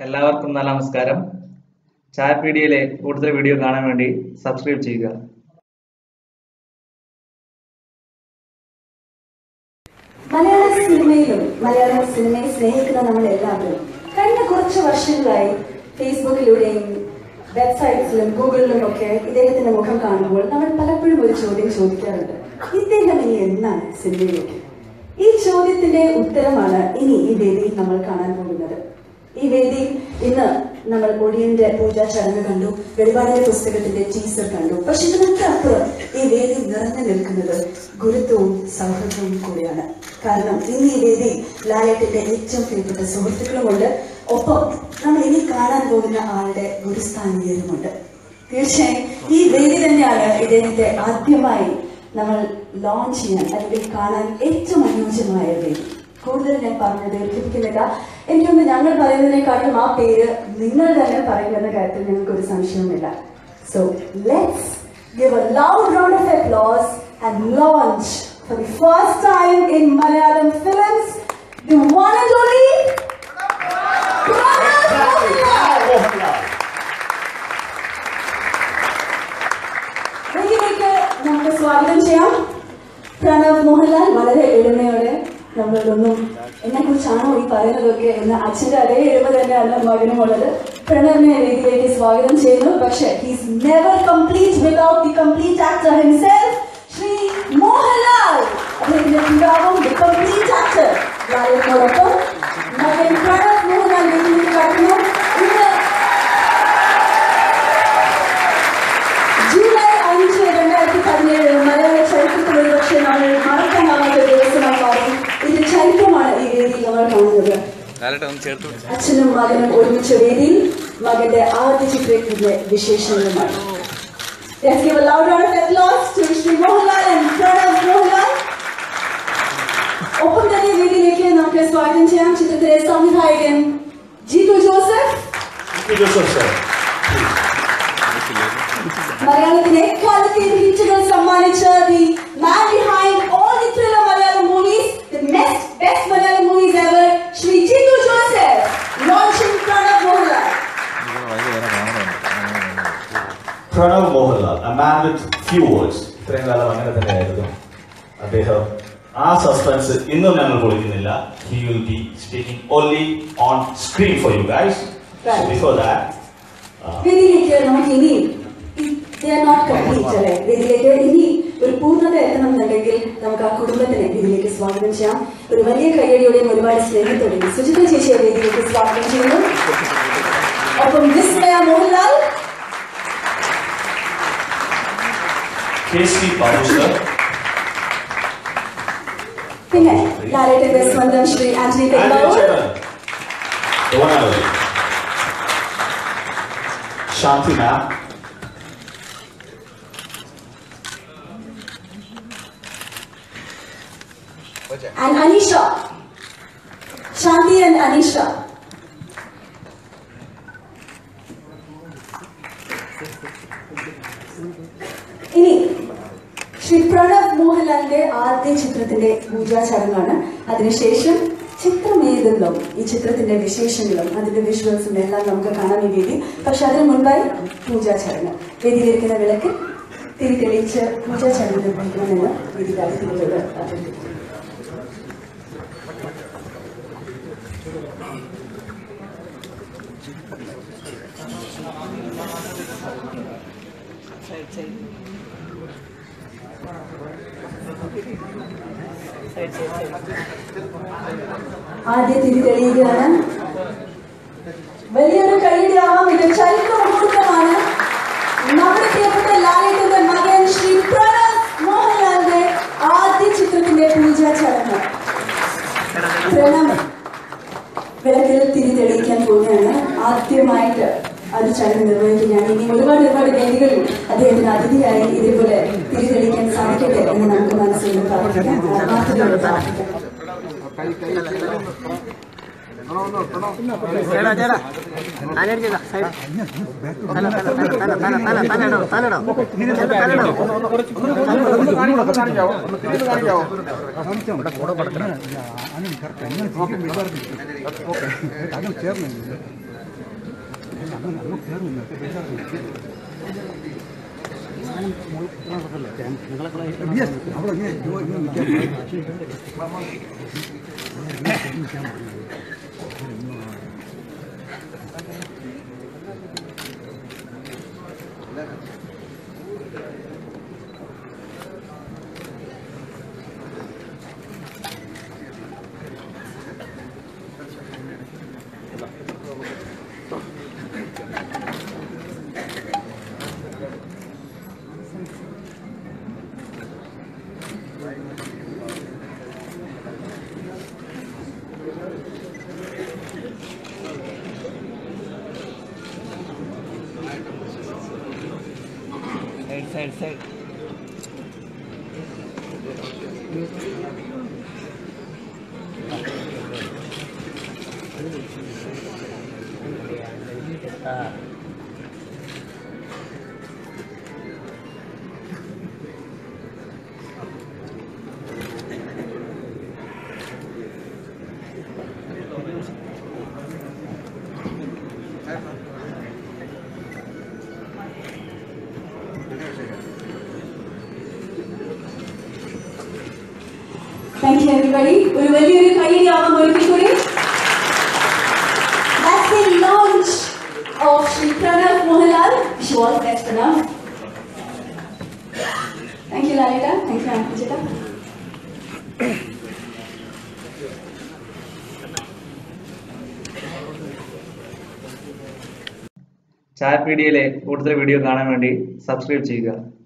എല്ലാവർക്കും നല്ല നമസ്കാരം ചായപീഡിയയിലെ കൂടുതൽ വീഡിയോ കാണാൻ വേണ്ടി സബ്സ്ക്രൈബ് ചെയ്യുക മലയാള സിനിമയിലും മലയാള സിനിമയെ സ്നേഹിക്കുന്ന നമ്മൾ എല്ലാവരും കഴിഞ്ഞ കുറച്ച് വർഷങ്ങളായി ഫേസ്ബുക്കിലൂടെയും വെബ്സൈറ്റ്സിലും ഗൂഗിളിലും ഒക്കെ ഇദ്ദേഹത്തിന്റെ മുഖം കാണുമ്പോൾ നമ്മൾ പലപ്പോഴും ഒരു ചോദ്യം ചോദിക്കാറുണ്ട് ഇദ്ദേഹം ഇനി എന്നാണ് സിനിമയിലേക്ക് ഈ ചോദ്യത്തിന്റെ ഉത്തരമാണ് ഇനി ഈ വേദിയിൽ നമ്മൾ കാണാൻ പോകുന്നത് ഈ വേദിയിൽ ഇന്ന് നമ്മൾ ഒടിയന്റെ പൂജാ ചടങ്ങ് കണ്ടു വെളിപാടിന്റെ പുസ്തകത്തിന്റെ ടീസർ കണ്ടു പക്ഷെ ഇതിനൊക്കെ അപ്പുറം ഈ വേദി നിറഞ്ഞു നിൽക്കുന്നത് ഗുരുത്വവും സൗഹൃദവും കൂടിയാണ് കാരണം ഇന്ന് ഈ വേദി ലാലേട്ടിന്റെ ഏറ്റവും പ്രിയപ്പെട്ട സുഹൃത്തുക്കളുമുണ്ട് ഒപ്പം നമ്മൾ ഇനി കാണാൻ പോകുന്ന ആളുടെ ഗുരുസ്ഥാനീയരുമുണ്ട് തീർച്ചയായും ഈ വേദി തന്നെയാണ് ഇദ്ദേഹത്തെ ആദ്യമായി നമ്മൾ ലോഞ്ച് ചെയ്യാൻ അല്ലെങ്കിൽ കാണാൻ ഏറ്റവും അനുയോജ്യമായ വേദി കൂടുതൽ ഞാൻ പറഞ്ഞു ദീർഘിപ്പിക്കുന്നില്ല എനിക്കൊന്ന് ഞങ്ങൾ പറയുന്നതിനെക്കാട്ടും ആ പേര് നിങ്ങൾ തന്നെ പറയുമെന്ന കാര്യത്തിൽ ഞങ്ങൾക്ക് ഒരു സംശയവുമില്ല so let's give a loud round of applause and launch for the first time in Malayalam films the one and only Pranav Mohanlal. വേദിയിലേക്ക് നമുക്ക് സ്വാഗതം ചെയ്യാം പ്രണവ് മോഹൻലാൽ വളരെ എളിമയോടെ നമ്മളൊന്നും എന്നെ കുറിച്ചാണോ ഈ പറയുന്നതൊക്കെ എന്ന് അച്ഛന്റെ അതേ എളിമ തന്നെയാണ് മകനും ഉള്ളത് പ്രണവിനെ വേദിയിലേക്ക് സ്വാഗതം ചെയ്യുന്നു പക്ഷേ he's never complete without the complete actor himself Shri Mohanlal അദ്ദേഹത്തിന്റെ പിതാവും ദി കംപ്ലീറ്റ് ആക്ടർ ലാലിനോടൊപ്പം മകൻ പ്രണവ് മോഹൻലാൽ വേദിയിലേക്ക് കടന്നു ഇന്ന് ജൂലൈ അഞ്ച് രണ്ടായിരത്തി പതിനേഴ് മലയാള ചരിത്രത്തിൽ ഒരുപക്ഷെ നമ്മൾ മറക്കാനാവാത്ത ഒരു ദിവസമായി മാറി ഇത് ചരിത്രമാണ് ഈ വേദിയിൽ നമ്മൾ കാണുന്നത് ലാലേട്ട ഒന്ന് ചേർത്ത് പിടിച്ച്. അച്ഛനും മകനും ഒരുമിച്ച വേദിയിൽ മകന്റെ ആദ്യ ചിത്രത്തിന്റെ വിശേഷങ്ങളുമായി Let's give a loud round of applause to Shri Mohanlal and Pranav Mohanlal. ഒപ്പം തന്നെ വേദിയിലേക്ക് നമുക്ക് സ്വാഗതം ചെയ്യാം ചിത്രത്തിലെ സംവിധായകൻ ജീതു ജോസഫ് മലയാളത്തിന് എക്കാലത്തെയും ഹിറ്റുകൾ സമ്മാനിച്ച the man behind all the thriller Malayalam movies the best best Malayalam movies ever Shri Jithu Joseph launching Pranav Mohanlal Pranav Mohanlal a man with few words ഇത്രയും കാലം അങ്ങനെ തന്നെയായിരുന്നു അദ്ദേഹം ആ സസ്പെൻസ് ഇന്നും ഞങ്ങൾ പൊളിക്കുന്നില്ല he will be speaking only on screen for you guys Right. Before that വേദിയിലേക്ക് നമുക്ക് ഇനി നോട്ട് കംപ്ലീറ്റ് അല്ലെ വേദിയിലേക്ക് ഇനി ഒരു പൂർണ്ണത എത്തണം എന്നുണ്ടെങ്കിൽ നമുക്ക് ആ കുടുംബത്തിനെ വേദിയിലേക്ക് സ്വാഗതം ചെയ്യാം ഒരു വലിയ കയ്യടിയോടെയും ഒരുപാട് സ്നേഹത്തോടെയും സുജിത ചേച്ചിയെ വേദിയിലേക്ക് സ്വാഗതം ചെയ്യുന്നു ഒപ്പം വിസ്മയ മോഹൻലാൽ കെ സി ബാബുസർ പിന്നെ ലാലേട്ടന്റെ സ്വന്തം ശ്രീ ആന്റണി പെരുമ്പാവൂർ ശാന്തി മാം and Anisha. Shanti and Anisha. ഇനി ശ്രീ പ്രണവ് മോഹൻലാലിന്റെ ആദ്യ ചിത്രത്തിന്റെ പൂജാ ചടങ്ങാണ് അതിനുശേഷം ചിത്രമേതുകളും ഈ ചിത്രത്തിന്റെ വിശേഷങ്ങളും അതിന്റെ വിഷ്വൽസും എല്ലാം നമുക്ക് കാണാൻ ഈ വേദി പക്ഷെ അതിന് മുൻപായി പൂജാ ചടങ്ങ് വേദിയിലിരിക്കുന്ന വിളക്ക് തിരി തെളിയിച്ച് പൂജാ ചടങ്ങ് നിർവഹിക്കണമെന്ന് വേദി കാര്യത്തിലുള്ളത് അഭ്യർത്ഥിക്കുന്നു ആദ്യ തിരി തെളിയുകയാണ് വലിയൊരു കൈയടിയാവാം ഇത് ചരിത്ര മുഹൂർത്തമാണ് നമ്മുടെ പ്രിയപ്പെട്ട ലാലേട്ടന്റെ മകൻ ശ്രീ പ്രണവ് മോഹൻലാലിന്റെ ആദ്യ ചിത്രത്തിന്റെ പൂജാ ചടങ്ങ് പ്രണവ് വിളക്കിൽ തിരി തെളിയിക്കാൻ പോവുകയാണ് ആദ്യമായിട്ട് അത് ചടങ്ങ് നിർവഹിക്കുകയാണ് ഇനി ഒരുപാട് ഒരുപാട് വേദികളിൽ അദ്ദേഹത്തിന് അതിഥിയായി ഇതേപോലെ തിരി തെളിയിക്കാൻ സാധിക്കട്ടെ എന്ന് നമുക്ക് മനസ്സിൽ പ്രാർത്ഥിക്കാം ആത്മാർത്ഥതയോടെ പ്രാർത്ഥിക്കാം ചേടാ ചേടാ ആനടി ചേട്ടാ സൈഡ് തല തല തല തല തല തലടോ തലടോ തലടോ സൈഡ് സൈഡ് സൈഡ് ആ താങ്ക് യു എവരിബഡി ഒരു വലിയൊരു കൈയ്യടി ആവാം ഒരിക്കൽ കൂടി That's the launch of Shri Pranav Mohanlal. Wish you all the best, Pranav. Thank you, Lalita. Thank you, Ankita. ചായപീഡിയയിലെ കൂടുതൽ വീഡിയോ കാണാൻ വേണ്ടി സബ്സ്ക്രൈബ് ചെയ്യുക